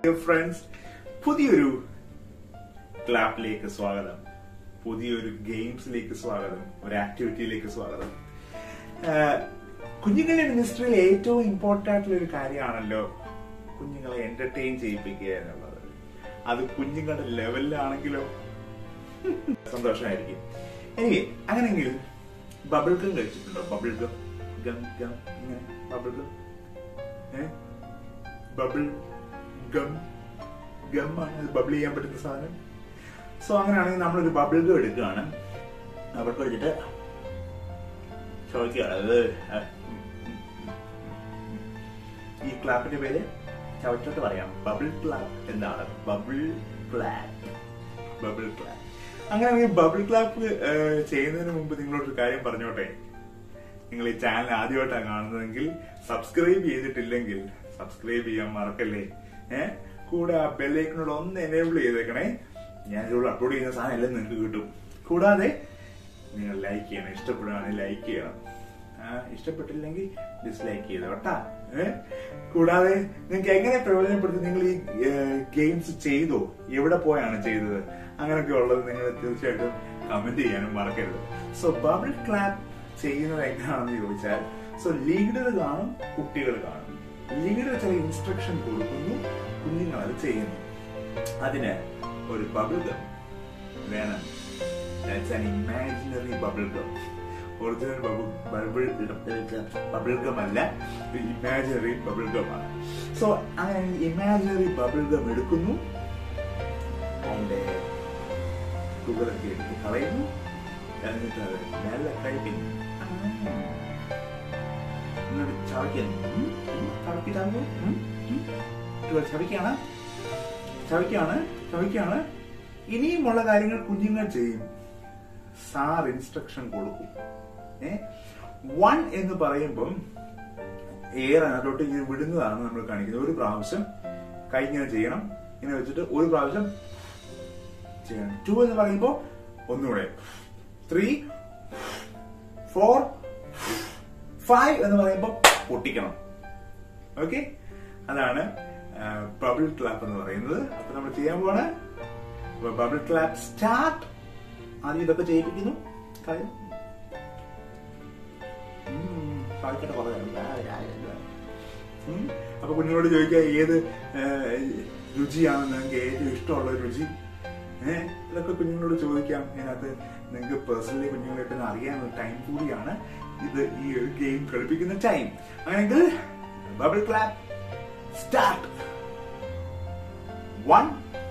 Friends പുതിയൊരു ക്ലാപ്പിലേക്ക് സ്വാഗതം പുതിയൊരു ഗെയിംസിലേക്ക് സ്വാഗതം ഒരു ആക്ടിവിറ്റിയിലേക്ക് സ്വാഗതം ആഹ് കുഞ്ഞുങ്ങളുടെ മിനിസ്ട്രിയിൽ ഏറ്റവും ഇമ്പോർട്ടന്റ് ആയിട്ടുള്ള ഒരു കാര്യമാണല്ലോ കുഞ്ഞുങ്ങളെ എന്റർടൈൻ ചെയ്യിപ്പിക്കുക എന്നുള്ളത് അത് കുഞ്ഞുങ്ങളുടെ ലെവലിലാണെങ്കിലോ സന്തോഷമായിരിക്കും എനിക്ക് അങ്ങനെയെങ്കിൽ ബബിൾ ഗം കഴിച്ചിട്ടുണ്ടോ ബബിൾ ഗം ഗം ഗം ഇങ്ങനെ ബബിൾ ഗം ഏ ബബിൾ ഗം ഗം ആണ് ബബിൾ ചെയ്യാൻ പറ്റുന്ന സാധനം സോ അങ്ങനെയാണെങ്കിൽ നമ്മളൊരു ബബിൾ ഗം എടുക്കുകയാണ് അവിടെ വെച്ചിട്ട് ചോദിക്കുക അത് ഈ ക്ലാപ്പിന്റെ പേര് ചവിട്ടിട്ട് പറയാം ബബിൾ ക്ലാപ്പ് എന്താണ് ബബിൾ ക്ലാപ്പ് ബബിൾ ക്ലാപ്പ് അങ്ങനെ ബബിൾ ക്ലാപ്പ് ചെയ്യുന്നതിന് മുമ്പ് നിങ്ങളോടൊരു കാര്യം പറഞ്ഞോട്ടെ നിങ്ങൾ ഈ ചാനൽ ആദ്യമായിട്ടാണ് കാണുന്നതെങ്കിൽ സബ്സ്ക്രൈബ് ചെയ്തിട്ടില്ലെങ്കിൽ സബ്സ്ക്രൈബ് ചെയ്യാൻ മറക്കല്ലേ ഏഹ് കൂടെ ആ ബെല്ലൈക്കനോട് ഒന്ന് എനേബിൾ ചെയ്തേക്കണേ ഞാൻ ഇതിലൂടെ അപ്ലോഡ് ചെയ്യുന്ന സാധനം എല്ലാം നിങ്ങൾക്ക് കിട്ടും കൂടാതെ നിങ്ങൾ ലൈക്ക് ചെയ്യണം ഇഷ്ടപ്പെടുകയാണെങ്കിൽ ലൈക്ക് ചെയ്യണം ആ, ഇഷ്ടപ്പെട്ടില്ലെങ്കിൽ ഡിസ്ലൈക്ക് ചെയ്തോ കേട്ടാ ഏഹ് കൂടാതെ നിങ്ങൾക്ക് എങ്ങനെ പ്രയോജനപ്പെടുത്തി നിങ്ങൾ ഈ ഗെയിംസ് ചെയ്തോ എവിടെ പോയാണ് ചെയ്തത് അങ്ങനെയൊക്കെ ഉള്ളത് നിങ്ങൾ തീർച്ചയായിട്ടും കമന്റ് ചെയ്യാനും മറക്കരുത് സോ ബബിൾ ക്ലാപ്പ് ചെയ്യുന്നത് എങ്ങനെയാണെന്ന് ചോദിച്ചാൽ സോ ലീഡർ കാണും കുട്ടികൾ കാണും ലീഡർ ചില ഇൻസ്ട്രക്ഷൻ കൊടുക്കുന്നു കുഞ്ഞുങ്ങൾ അത് ചെയ്യുന്നു അതിന് ഒരു ബബിൾ ഗം വേണം that's an imaginary bubble gum original bubble bubble gum അല്ല ഇമാജിനറി ബബിൾ ഗം ആണ് സോ അങ്ങനെ ഇമാജിനറി ബബിൾ ഗം എടുക്കുന്നു അതിന്റെ ഷുഗറൊക്കെ എടുത്ത് കളയുന്നു എന്നിട്ട് അത് നല്ല കഴിക്കുന്നു എന്നിട്ട് ചവയ്ക്കുന്നു ഉം, ഉം, ചവയ്ക്കിതാകുന്നു ഉം, ഉം. ഇതുപോലെ ചവയ്ക്കാണ് ചവയ്ക്കാണ് ചവയ്ക്കാണ് ഇനിയുമുള്ള കാര്യങ്ങൾ കുഞ്ഞുങ്ങൾ ചെയ്യും സാർ ഇൻസ്ട്രക്ഷൻ കൊടുക്കും ഏ വൺ എന്ന് പറയുമ്പം എയർ അതിനകത്തോട്ട് ഇത് വിടുന്നതാണ് നമ്മൾ കാണിക്കുന്നത് ഒരു പ്രാവശ്യം കൈ ഇങ്ങനെ ചെയ്യണം ഇങ്ങനെ വെച്ചിട്ട് ഒരു പ്രാവശ്യം ചെയ്യണം ടു എന്ന് പറയുമ്പോൾ ഒന്നുകൂടെ ത്രീ ഫോർ ഫൈവ് എന്ന് പറയുമ്പോൾ പൊട്ടിക്കണം ഓക്കെ അതാണ് ബബിൾ ക്ലാപ്പ് എന്ന് പറയുന്നത് അപ്പൊ നമ്മൾ ചെയ്യാൻ പോവാണ് ബബിൾ ക്ലാപ്പ് സ്റ്റാർട്ട് ആദ്യം ഇതൊക്കെ ചെയ്യിപ്പിക്കുന്നു കാര്യം ഉം, സാധിക്കട്ടെ പറയാം ഉം, അപ്പൊ കുഞ്ഞുങ്ങളോട് ചോദിക്കുക ഏത് ആ, രുചിയാണ് നിങ്ങൾക്ക് ഏറ്റവും ഇഷ്ടമുള്ള രുചി ഏഹ് ഇതൊക്കെ കുഞ്ഞുങ്ങളോട് ചോദിക്കാം ഇതിനകത്ത് നിങ്ങൾക്ക് പേഴ്സണലി കുഞ്ഞുങ്ങളെ പിന്നെ അറിയാനുള്ള ടൈം കൂടിയാണ് ഇത് ഈ ഒരു ഗെയിം കളിപ്പിക്കുന്ന ടൈം അങ്ങനെങ്കിൽ bubble clap start one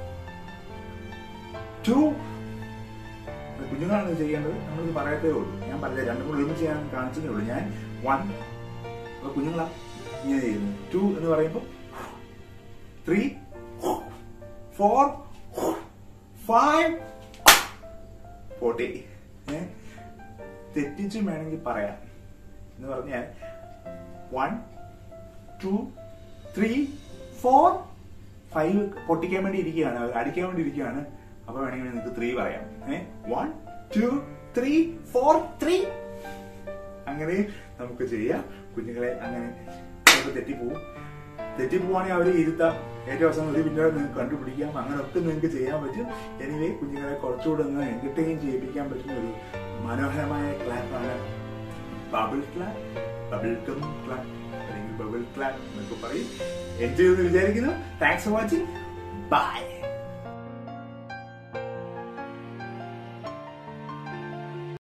two കുഞ്ഞുങ്ങളാണ് ഇത് ചെയ്യേണ്ടത് നമ്മളിത് പറയത്തേ ഉള്ളൂ ഞാൻ പറഞ്ഞ രണ്ടും കൂടെ ഒരുമിച്ച് ഞാൻ കാണിച്ചതേ ഉള്ളൂ ഞാൻ വൺ കുഞ്ഞുങ്ങളാ ഇങ്ങനെ ചെയ്യുന്നു ടു എന്ന് പറയുമ്പോൾ ത്രീ ഫോർ ഫൈവ് ഫോർട്ടി തെറ്റിച്ചും വേണമെങ്കിൽ പറയാം എന്ന് പറഞ്ഞാൽ one two three four five പൊട്ടിക്കാൻ വേണ്ടി ഇരിക്കുകയാണ് അടിക്കാൻ വേണ്ടി ഇരിക്കുകയാണ് അപ്പൊ വേണമെങ്കിൽ നിങ്ങൾക്ക് ത്രീ പറയാം ഏ one two three four three അങ്ങനെ നമുക്ക് ചെയ്യാം കുഞ്ഞുങ്ങളെ അങ്ങനെ ചിലപ്പോൾ തെറ്റിപ്പോവും തെറ്റിപ്പോവാണെങ്കിൽ അവരെ ഇരുത്താം ഏറ്റവും അവസാനം ഒരു പിന്നീട് നിങ്ങൾക്ക് കണ്ടുപിടിക്കാം അങ്ങനെയൊക്കെ നിങ്ങൾക്ക് ചെയ്യാൻ പറ്റും എനിവേ കുഞ്ഞുങ്ങളെ കുറച്ചുകൂടെ ഒന്ന് എന്റർടൈൻ ചെയ്യിപ്പിക്കാൻ പറ്റുന്ന ഒരു മനോഹരമായ ക്ലാപ്പാണ് bubble clap bubble gum clap അല്ലെങ്കിൽ ബബിൾ ക്ലാപ്പ് എന്നൊക്കെ പറയും എൻജോയ് എന്ന് വിചാരിക്കുന്നു താങ്ക്സ് ഫോർ വാച്ചിങ് ബൈ